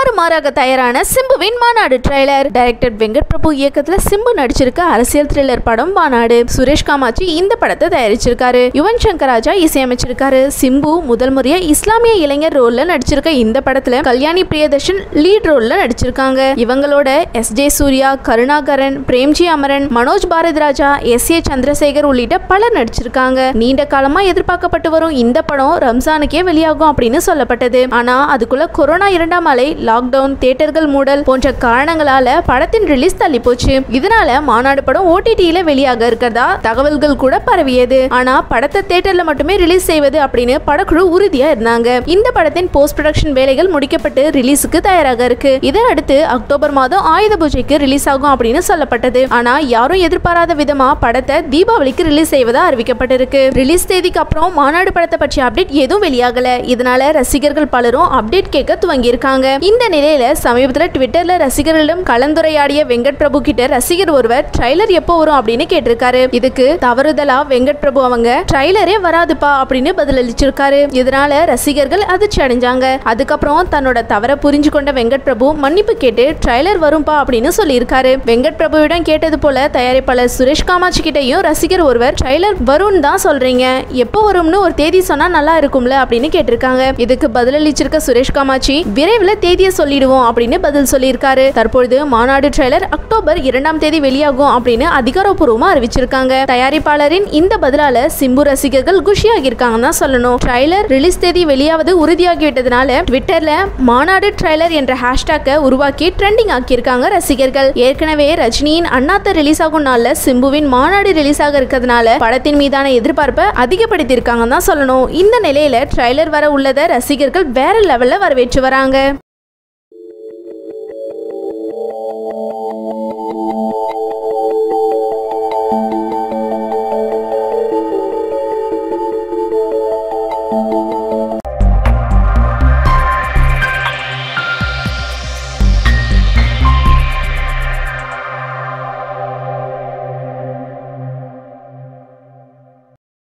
தாறுமாறாக தயாரான சிம்புவின் மாநாடு ட்ரைலர் டைரக்டர் வெங்கட் பிரபு இயக்கத்துல சிம்பு நடிச்சிருக்க அரசியல் த்ரில்லர் படம் மாநாடு சுரேஷ் காமாட்சி இந்த படத்தை தயாரிச்சிருக்காரு யுவன் சங்கர் ராஜா இசையமைச்சிருக்காரு சிம்பு முதல் முறையா இஸ்லாமிய இளைஞர் ரோல்ல நடிச்சிருக்க இந்த படத்துல கல்யாணி பிரியதர்ஷன் லீட் ரோல்ல நடிச்சிருக்காங்க இவங்களோட S J Suryah Karunakaran Premji Amaran Manoj Bharathi Raja S A Chandrasekhar உள்ளிட்ட பலர் நடிச்சிருக்காங்க நீண்ட காலமா எதிர்பார்க்கப்பட்டு வரும் இந்த படம் ரம்ஜானுக்கே வெளியாகும் அப்படின்னு சொல்லப்பட்டது ஆனா அதுக்குள்ள கொரோனா இரண்டாம் அலை லாக்டவுன் தியேட்டர்கள் மூடல் போன்ற காரணங்களால படத்தின் ரிலீஸ் தள்ளி போச்சு இதனால மாநாடு படம் ஓடிடியில வெளியாக இருக்கிறதா தகவல்கள் கூட பரவியது ஆனா படத்தை தியேட்டர்ல மட்டுமே ரிலீஸ் செய்வது அப்படின்னு படக்குழு உறுதியா இருந்தாங்க இந்த படத்தின் போஸ்ட் ப்ரொடக்ஷன் வேலைகள் முடிக்கப்பட்டு ரிலீஸுக்கு தயாராக இருக்கு இதை அடுத்து அக்டோபர் மாதம் ஆயுத பூஜைக்கு ரிலீஸ் ஆகும் அப்படின்னு சொல்லப்பட்டது ஆனா யாரும் எதிர்பாராத விதமா படத்தை தீபாவளிக்கு ரிலீஸ் செய்வதா அறிவிக்கப்பட்டிருக்கு ரிலீஸ் தேதிக்கு அப்புறம் மாநாடு படத்தை பற்றிய அப்டேட் எதுவும் வெளியாகல இதனால ரசிகர்கள் பலரும் அப்டேட் கேட்க துவங்கி இருக்காங்க இந்த நிலையில சமீபத்துல ட்விட்டர்ல ரசிகர்களிடம் கலந்துரையாடிய வெங்கட் பிரபு கிட்ட ரசிகர் ஒருவர் ட்ரைலர் எப்போ வரும் அப்படின்னு கேட்டிருக்காரு இதுக்கு தவறுதலா வெங்கட் பிரபு அவங்க ட்ரைலரே வராதுப்பா அப்படின்னு பதிலளிச்சிருக்காரு இதனால ரசிகர்கள் அதிர்ச்சி அடைஞ்சாங்க அதுக்கப்புறம் தன்னோட தவற புரிஞ்சு கொண்ட வெங்கட் பிரபு மன்னிப்பு கேட்டு ட்ரைலர் வரும்பா அப்படின்னு சொல்லியிருக்காரு வெங்கட் பிரபுவிடம் கேட்டது போல தயாரிப்பாளர் சுரேஷ் காமாட்சி கிட்டயும் ரசிகர் ஒருவர் ட்ரைலர் வரும்னு தான் சொல்றீங்க எப்போ வரும்னு ஒரு தேதி சொன்னா நல்லா இருக்கும்ல அப்படின்னு கேட்டிருக்காங்க இதுக்கு பதிலளிச்சிருக்க சுரேஷ் காமாட்சி விரைவில் தேதியை சொல்லிடுவோம் அப்படின்னு பதில் சொல்லியிருக்காரு தற்பொழுது மாநாடு ட்ரைலர் அக்டோபர் இரண்டாம் தேதி வெளியாகும் அப்படின்னு அதிகாரப்பூர்வமா அறிவிச்சிருக்காங்க தயாரிப்பாளரின் இந்த பதிலால சிம்பு ரசிகர்கள் குஷியாகி இருக்காங்கன்னு தான் சொல்லணும் ட்ரைலர் ரிலீஸ் தேதி வெளியாவது உறுதியாகிவிட்டதுனால ட்விட்டர்ல மாநாடு ட்ரைலர் என்ற ஹேஷ்டாக்கை உருவாக்கி ட்ரெண்டிங் ஆக்கியிருக்காங்க ரசிகர்கள் ஏற்கனவே ரஜினியின் அண்ணாத்த ரிலீஸ் ஆகும் நாள்ல சிம்புவின் மாநாடு ரிலீஸ் ஆக இருக்கிறதுனால படத்தின் மீதான எதிர்பார்ப்பை அதிகப்படுத்தியிருக்காங்கன்னு தான் சொல்லணும் இந்த நிலையில ட்ரைலர் வர உள்ளதை ரசிகர்கள் வேற லெவல்ல வரவேற்று வராங்க thank you